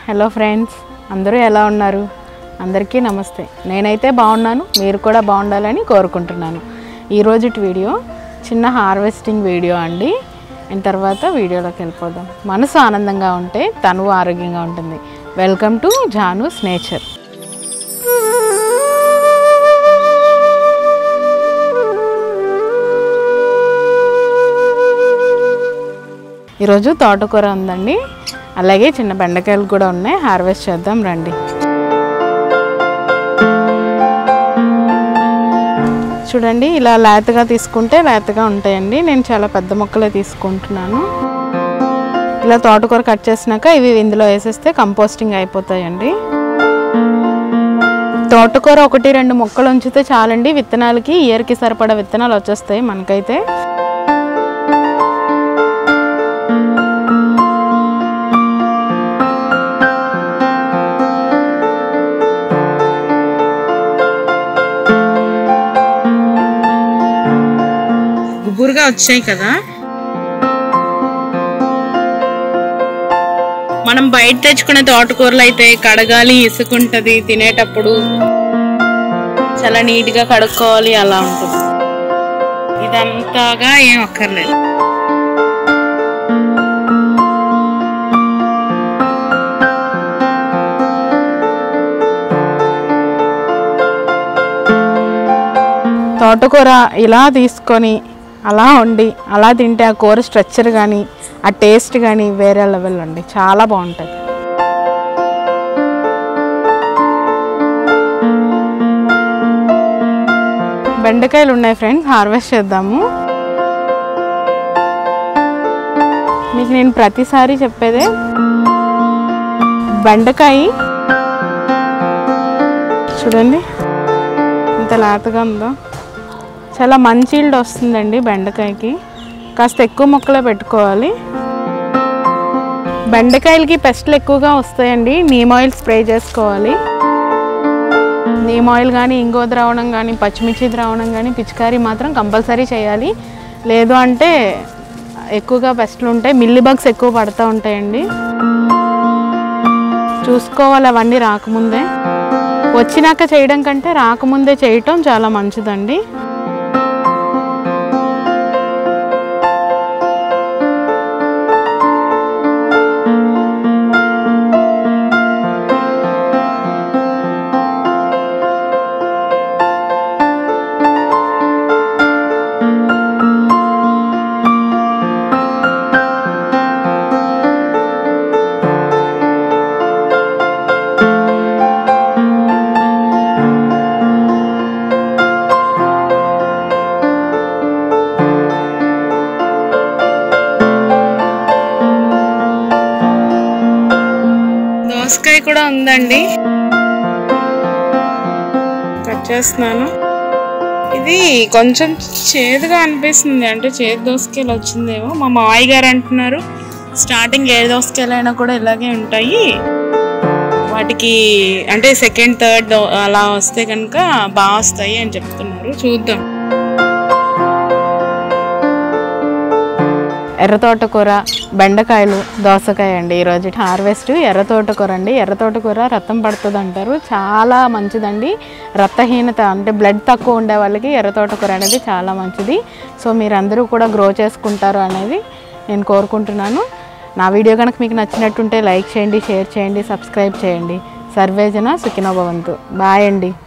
hello friends అందరూ ఎలా ఉన్నారు అందరికీ నమస్తే నేనైతే బాగున్నాను మీరు కూడా బాగుండాలని కోరుకుంటున్నాను ఈరోజు వీడియో చిన్న హార్వెస్టింగ్ వీడియో అండి అండ్ తర్వాత వీడియోలోకి వెళ్ళిపోదాం మనసు ఆనందంగా ఉంటే తనువు ఆరోగ్యంగా ఉంటుంది వెల్కమ్ టు జానూస్ నేచర్ ఈరోజు తోటకూర ఉందండి అలాగే చిన్న బెండకాయలు కూడా ఉన్నాయి హార్వెస్ట్ చేద్దాం రండి చూడండి ఇలా లేతగా తీసుకుంటే లేతగా ఉంటాయండి నేను చాలా పెద్ద మొక్కలే తీసుకుంటున్నాను ఇలా తోటకూర కట్ చేసినాక ఇవి ఇందులో వేసేస్తే కంపోస్టింగ్ అయిపోతాయండి తోటకూర ఒకటి రెండు మొక్కలు ఉంచితే చాలండి విత్తనాలకి ఇయర్కి సరిపడా విత్తనాలు వచ్చేస్తాయి మనకైతే గుబురుగా వచ్చాయి కదా మనం బయట తెచ్చుకునే తోటకూరలు అయితే కడగాలి ఇసుకుంటది తినేటప్పుడు చాలా నీట్ గా కడుక్కోవాలి అలా ఉంటుంది ఇదంతాగా ఏం అక్కర్లేదు తోటకూర ఇలా తీసుకొని అలా వండి అలా తింటే ఆ కూర స్ట్రక్చర్ కానీ ఆ టేస్ట్ కానీ వేరే లెవెల్ అండి చాలా బాగుంటుంది బెండకాయలు ఉన్నాయి ఫ్రెండ్స్ హార్వెస్ట్ చేద్దాము మీకు నేను ప్రతిసారి చెప్పేదే బెండకాయ చూడండి ఇంత లేతగా ఉందో చాలా మంచి ఈల్డ్ వస్తుందండి బెండకాయకి కాస్త ఎక్కువ మొక్కలే పెట్టుకోవాలి బెండకాయలకి పెస్ట్లు ఎక్కువగా వస్తాయండి నీమ్ ఆయిల్ స్ప్రే చేసుకోవాలి నీమ్ ఆయిల్ కానీ ఇంగో ద్రావణం కానీ పచ్చిమిర్చి ద్రావణం కానీ పిచికారీ మాత్రం కంపల్సరీ చేయాలి లేదు అంటే ఎక్కువగా పెస్ట్లు ఉంటాయి మిల్లీ బగ్స్ ఎక్కువ పడుతూ ఉంటాయండి చూసుకోవాలి అవన్నీ రాకముందే వచ్చినాక చేయడం కంటే రాకముందే చేయటం చాలా మంచిదండి దోసకాయ కూడా ఉందండి కట్ చేస్తున్నాను ఇది కొంచెం చేదుగా అనిపిస్తుంది అంటే చేదు దోసకాయలు వచ్చిందేమో మా మావయ్య గారు అంటున్నారు స్టార్టింగ్ ఏ దోసకాయలు అయినా కూడా ఇలాగే ఉంటాయి వాటికి అంటే సెకండ్ థర్డ్ అలా వస్తే కనుక బాగా వస్తాయి అని చెప్తున్నారు చూద్దాం ఎర్ర తోటకూర బెండకాయలు దోసకాయ అండి ఈరోజు హార్వెస్ట్ ఎర్ర తోటకూర అండి ఎర్ర తోటకూర రక్తం పడుతుంది అంటారు చాలా మంచిదండి రక్తహీనత అంటే బ్లడ్ తక్కువ ఉండే వాళ్ళకి ఎర్ర తోటకూర అనేది చాలా మంచిది సో మీరందరూ కూడా గ్రో చేసుకుంటారు అనేది నేను కోరుకుంటున్నాను నా వీడియో కనుక మీకు నచ్చినట్టుంటే లైక్ చేయండి షేర్ చేయండి సబ్స్క్రైబ్ చేయండి సర్వేజన సుఖినోభవంతు బాయ్ అండి